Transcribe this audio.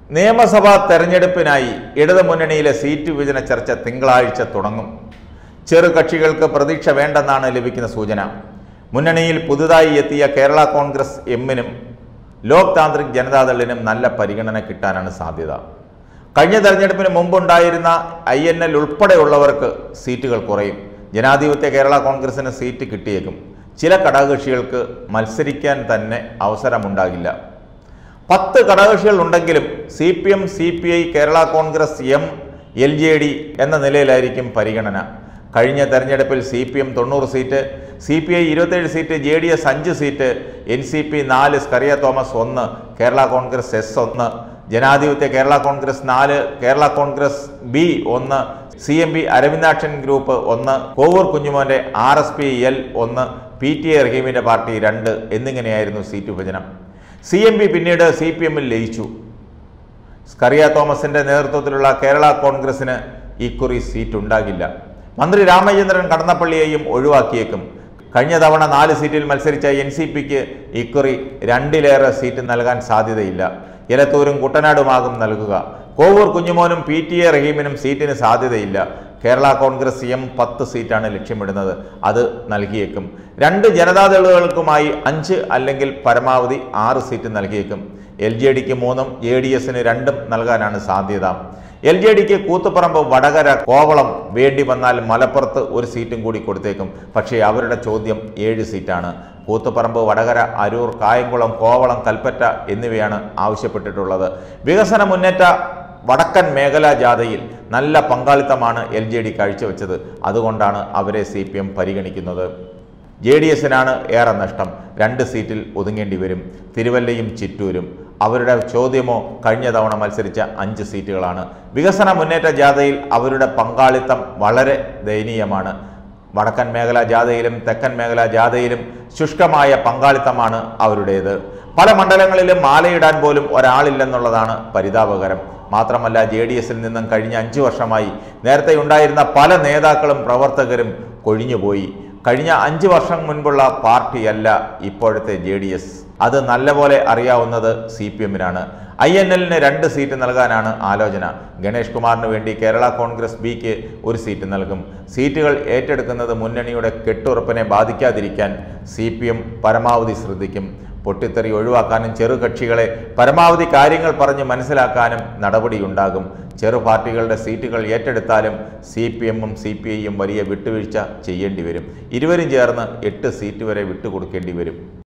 നിയമസഭാ തെരഞ്ഞെടുപ്പിനായി ഇടതുമുന്നണിയിലെ സീറ്റ് വിഭജന ചർച്ച തിങ്കളാഴ്ച തുടങ്ങും ചെറു കക്ഷികൾക്ക് പ്രതീക്ഷ വേണ്ടെന്നാണ് ലഭിക്കുന്ന സൂചന മുന്നണിയിൽ പുതുതായി എത്തിയ കേരള കോൺഗ്രസ് എമ്മിനും ലോക് താന്ത്രിക് ജനതാദളിനും നല്ല പരിഗണന കിട്ടാനാണ് സാധ്യത കഴിഞ്ഞ തെരഞ്ഞെടുപ്പിന് മുമ്പുണ്ടായിരുന്ന ഐ എൻ എൽ ഉൾപ്പെടെയുള്ളവർക്ക് സീറ്റുകൾ കുറയും ജനാധിപത്യ കേരള കോൺഗ്രസിന് സീറ്റ് കിട്ടിയേക്കും ചില ഘടകകക്ഷികൾക്ക് മത്സരിക്കാൻ തന്നെ അവസരമുണ്ടാകില്ല പത്ത് ഘടകകക്ഷികൾ ഉണ്ടെങ്കിലും C P M C P I Kerala Congress M L J D എന്ന നിലയിലായിരിക്കും പരിഗണന കഴിഞ്ഞ തെരഞ്ഞെടുപ്പിൽ സി പി എം തൊണ്ണൂറ് സീറ്റ് സി പി ഐ ഇരുപത്തേഴ് സീറ്റ് ജെ ഡി എസ് അഞ്ച് സീറ്റ് എൻ സി പി നാല് സ്കറിയ തോമസ് ഒന്ന് കേരള കോൺഗ്രസ് എസ് ഒന്ന് ജനാധിപത്യ കേരള കോൺഗ്രസ് നാല് കേരള കോൺഗ്രസ് ബി ഒന്ന് C M P Aravindakshan group ഒന്ന് കോവൂർ കുഞ്ഞുമോന്റെ ആർ എസ് പി എൽ ഒന്ന് പി ടി എ റഹീമിന്റെ പാർട്ടി രണ്ട് എന്നിങ്ങനെയായിരുന്നു സീറ്റ് വിഭജനം സി എം പി പിന്നീട് സി പി എമ്മിൽ ലയിച്ചു സ്കറിയ തോമസിന്റെ നേതൃത്വത്തിലുള്ള കേരള കോൺഗ്രസിന് ഇക്കുറി സീറ്റ് ഉണ്ടാകില്ല മന്ത്രി രാമചന്ദ്രൻ കടന്നപ്പള്ളിയെയും ഒഴിവാക്കിയേക്കും കഴിഞ്ഞ തവണ നാല് സീറ്റിൽ മത്സരിച്ച എൻ സി പിക്ക് ഇക്കുറി രണ്ടിലേറെ സീറ്റ് നൽകാൻ സാധ്യതയില്ല എലത്തൂരും കുട്ടനാടുമാകും നൽകുക കോവൂർ കുഞ്ഞുമോനും പി ടി എ റഹീമിനും സീറ്റിന് സാധ്യതയില്ല കേരള കോൺഗ്രസ് എം പത്ത് സീറ്റാണ് ലക്ഷ്യമിടുന്നത് അത് നൽകിയേക്കും രണ്ട് ജനതാദളുകൾക്കുമായി അഞ്ച് അല്ലെങ്കിൽ പരമാവധി ആറ് സീറ്റ് നൽകിയേക്കും എൽ ജെ ഡിക്ക് മൂന്നും എ ഡി എസിന് രണ്ടും നൽകാനാണ് സാധ്യത എൽ ജെ ഡിക്ക് കൂത്തുപറമ്പ് വടകര കോവളം വേണ്ടി വന്നാൽ മലപ്പുറത്ത് ഒരു സീറ്റും കൂടി കൊടുത്തേക്കും പക്ഷേ അവരുടെ ചോദ്യം ഏഴ് സീറ്റാണ് കൂത്തുപറമ്പ് വടകര അരൂർ കായംകുളം കോവളം കൽപ്പറ്റ എന്നിവയാണ് ആവശ്യപ്പെട്ടിട്ടുള്ളത് വികസന മുന്നേറ്റ വടക്കൻ മേഖലാ ജാഥയിൽ നല്ല പങ്കാളിത്തമാണ് എൽ ജെ ഡി കാഴ്ചവെച്ചത് അതുകൊണ്ടാണ് അവരെ സി പി എം പരിഗണിക്കുന്നത് ജെ ഡി എസിനാണ് ഏറെ നഷ്ടം രണ്ട് സീറ്റിൽ ഒതുങ്ങേണ്ടി വരും തിരുവല്ലയും ചിറ്റൂരും അവരുടെ ചോദ്യമോ കഴിഞ്ഞ തവണ മത്സരിച്ച അഞ്ച് സീറ്റുകളാണ് വികസന മുന്നേറ്റ ജാഥയിൽ അവരുടെ പങ്കാളിത്തം വളരെ ദയനീയമാണ് വടക്കൻ മേഖലാ ജാഥയിലും തെക്കൻ മേഖലാ ജാഥയിലും ശുഷ്കമായ പങ്കാളിത്തമാണ് അവരുടേത് പല മണ്ഡലങ്ങളിലും മാലയിടാൻ പോലും ഒരാളില്ലെന്നുള്ളതാണ് പരിതാപകരം മാത്രമല്ല ജെ ഡി എസിൽ നിന്നും കഴിഞ്ഞ അഞ്ചു വർഷമായി നേരത്തെ ഉണ്ടായിരുന്ന പല നേതാക്കളും പ്രവർത്തകരും കൊഴിഞ്ഞുപോയി കഴിഞ്ഞ അഞ്ച് വർഷം മുൻപുള്ള പാർട്ടിയല്ല ഇപ്പോഴത്തെ ജെ ഡി എസ് അത് നല്ലപോലെ അറിയാവുന്നത് സി പി എമ്മിനാണ് ഐ എൻ എല്ലിന് രണ്ട് സീറ്റ് നൽകാനാണ് ആലോചന ഗണേഷ് കുമാറിന് വേണ്ടി കേരള കോൺഗ്രസ് ബിക്ക് ഒരു സീറ്റ് നൽകും സീറ്റുകൾ ഏറ്റെടുക്കുന്നത് മുന്നണിയുടെ കെട്ടുറപ്പിനെ ബാധിക്കാതിരിക്കാൻ സി പി എം പരമാവധി ശ്രദ്ധിക്കും പൊട്ടിത്തെറി ഒഴിവാക്കാനും ചെറു കക്ഷികളെ പരമാവധി കാര്യങ്ങൾ പറഞ്ഞ് മനസ്സിലാക്കാനും നടപടിയുണ്ടാകും ചെറു പാർട്ടികളുടെ സീറ്റുകൾ ഏറ്റെടുത്താലും സി പി എമ്മും സി പി ഐയും വലിയ വിട്ടുവീഴ്ച ചെയ്യേണ്ടി വരും ഇരുവരും ചേർന്ന് എട്ട് സീറ്റ് വരെ വിട്ടുകൊടുക്കേണ്ടി വരും